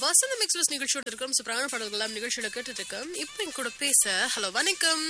வசந்த மிக்ஸ் நிகழ்ச்சியோட இருக்கிறோம் சூப்பரான பாடல்கள் எல்லாம் நிகழ்ச்சியில கேட்டுட்டு இருக்கோம் இப்போ என் கூட பேச ஹலோ வணக்கம்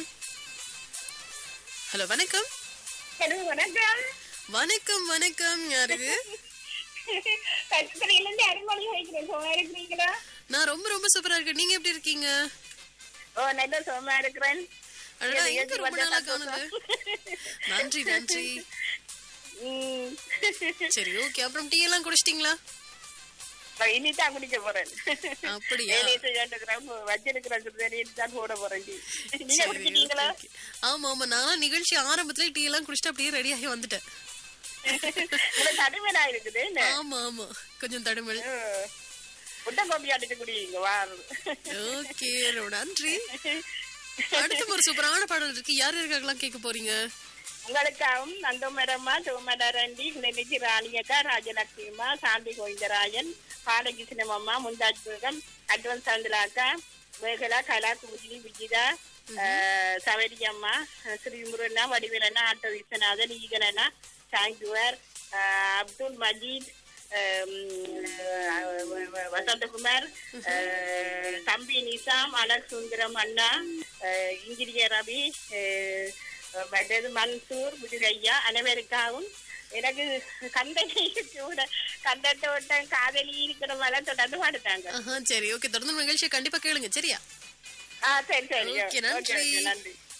ஹலோ வணக்கம் ஹலோ வணக்கம் வணக்கம் வணக்கம் யாருக்கு கட்டுப்படையிலிருந்து அருமொழி வைக்கிறேன் சும்மா இருக்கிறீங்களா நான் ரொம்ப ரொம்ப சூப்பரா இருக்கேன் நீங்க எப்படி இருக்கீங்க ஓ நல்ல சும்மா இருக்கிறேன் அடடா இது எங்க எழுதி ரொம்ப வந்த நாளா சந்தோஷம். காணுது நன்றி நன்றி ம். சரி ஓகே அப்புறம் டீ எல்லாம் குடிச்சிட்டீங்களா நான் இனிதான் குடிக்க போறேன் அப்படியா? வேலையை செய்யாண்டு கிராம் வச்சிருக்கிற சுடுதண்ணியில் தான் போட போறேன் டீ. நீங்க சரி, குடிச்சிட்டீங்களா okay, okay. ஆமா ஆமா நான் நிகழ்ச்சி ஆரம்பத்துல டீ எல்லாம் குடிச்சிட்டு அப்படியே ரெடியாகி வந்துட்டேன் உங்களுக்கு தடுமையா இருக்குது என்ன ஆமா ஆமா கொஞ்சம் தடுமல் முட்டை கோப்பி அடிச்சு குடிங்க வாரு ஓகே ரொம்ப நன்றி அடுத்த ஒரு சூப்பரான பாடல் இருக்கு யார் யாருக்காகலாம் கேட்க போறீங்க உங்களுக்காகவும் நந்தமரம்மா சோமனரண்டி குணநிதி ராணியக்கா ராஜலட்சுமிமா சாந்தி கோவிந்தராஜன் பாலகிருஷ்ணம் அம்மா முந்தாஜ் பேகம் அட்வான்ஸ் சந்திராக்கா மேகலா கலா குமுஜினி விஜிதா அஹ், சவரி அம்மா ஸ்ரீமுருகண்ணா வடிவேலண்ணா ஆட்டோ விஸ்வநாதன் ஈகலண்ணா சாங்குவர் அப்துல் மஜீத் அஹ், அஹ், வசந்தகுமார் அஹ், தம்பி நிசாம் அலக் சுந்தரம் அண்ணா அஹ், இங்கிரிய ரவி அஹ், மற்றது மன்சூர் முதுகையா அனைவருக்காகவும் எனக்கு கந்தனை கூட கந்தத்தோட்டம் காதலி இருக்கிற மாதிரி தொடர்ந்து பாடுத்தாங்க ஆஹா சரி ஓகே தொடர்ந்து நிகழ்ச்சியை கண்டிப்பா கேளுங்க சரியா ஆ சரி சரி Okay, நன்றி. ஓகே, ஓகே, நன்றி